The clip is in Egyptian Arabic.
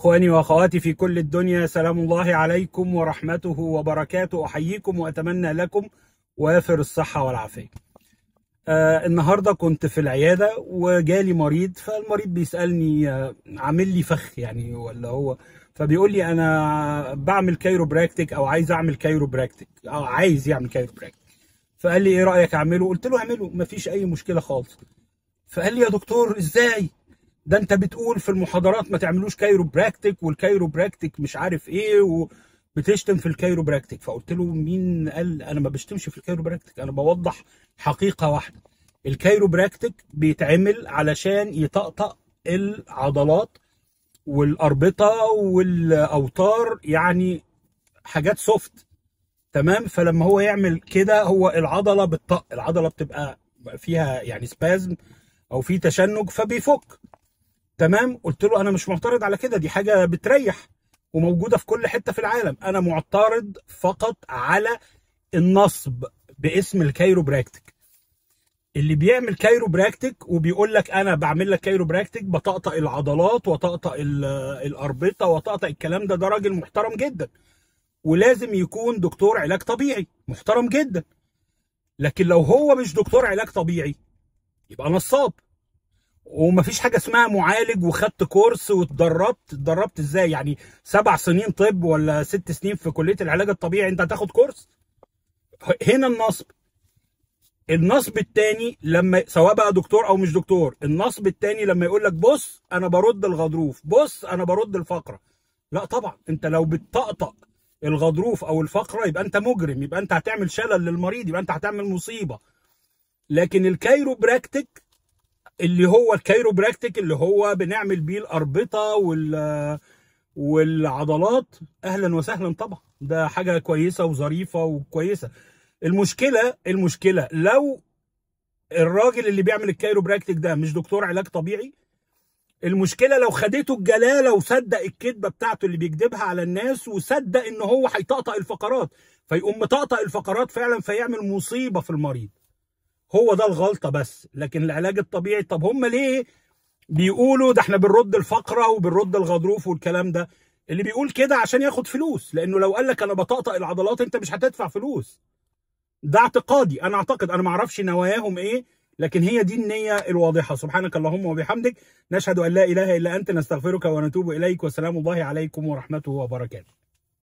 اخواني واخواتي في كل الدنيا سلام الله عليكم ورحمته وبركاته احييكم واتمنى لكم وافر الصحه والعافيه. آه النهارده كنت في العياده وجالي مريض فالمريض بيسالني آه عامل لي فخ يعني ولا هو فبيقول لي انا بعمل كايروبراكتيك او عايز اعمل كايروبراكتيك او عايز يعمل كايروبراكتيك. فقال لي ايه رايك اعمله؟ قلت له اعمله مفيش اي مشكله خالص. فقال لي يا دكتور ازاي؟ ده انت بتقول في المحاضرات ما تعملوش كايروبراكتيك والكايروبراكتيك مش عارف ايه وبتشتم في الكايروبراكتيك فقلت له مين قال انا ما بشتمش في الكايروبراكتيك انا بوضح حقيقه واحده الكايروبراكتيك بيتعمل علشان يطقطق العضلات والاربطه والاوتار يعني حاجات سوفت تمام فلما هو يعمل كده هو العضله بتطق العضله بتبقى فيها يعني سبازم او في تشنج فبيفك تمام قلت له انا مش معترض على كده دي حاجه بتريح وموجوده في كل حته في العالم انا معترض فقط على النصب باسم الكايروبراكتيك اللي بيعمل كايروبراكتيك وبيقول لك انا بعمل لك كايروبراكتيك بطقطق العضلات وطقطق الاربطه وطقطق الكلام ده ده راجل محترم جدا ولازم يكون دكتور علاج طبيعي محترم جدا لكن لو هو مش دكتور علاج طبيعي يبقى نصاب ومفيش حاجه اسمها معالج وخدت كورس واتدربت اتدربت ازاي يعني سبع سنين طب ولا ست سنين في كليه العلاج الطبيعي انت هتاخد كورس هنا النصب النصب التاني لما سواء بقى دكتور او مش دكتور النصب التاني لما يقول لك بص انا برد الغضروف بص انا برد الفقره لا طبعا انت لو بتطقطق الغضروف او الفقره يبقى انت مجرم يبقى انت هتعمل شلل للمريض يبقى انت هتعمل مصيبه لكن الكايروبراكتيك اللي هو الكايروبراكتيك اللي هو بنعمل بيه الاربطه وال والعضلات اهلا وسهلا طبعا ده حاجه كويسه وظريفه وكويسه المشكله المشكله لو الراجل اللي بيعمل الكايروبراكتيك ده مش دكتور علاج طبيعي المشكله لو خدته الجلاله وصدق الكذبه بتاعته اللي بيكذبها على الناس وصدق ان هو هيطقطق الفقرات فيقوم مطقطق الفقرات فعلا فيعمل مصيبه في المريض هو ده الغلطه بس لكن العلاج الطبيعي طب هم ليه بيقولوا ده احنا بنرد الفقره وبنرد الغضروف والكلام ده اللي بيقول كده عشان ياخد فلوس لانه لو قال لك انا بطقطق العضلات انت مش هتدفع فلوس ده اعتقادي انا اعتقد انا ما اعرفش نواياهم ايه لكن هي دي النيه الواضحه سبحانك اللهم وبحمدك نشهد ان لا اله الا انت نستغفرك ونتوب اليك وسلام الله عليكم ورحمته وبركاته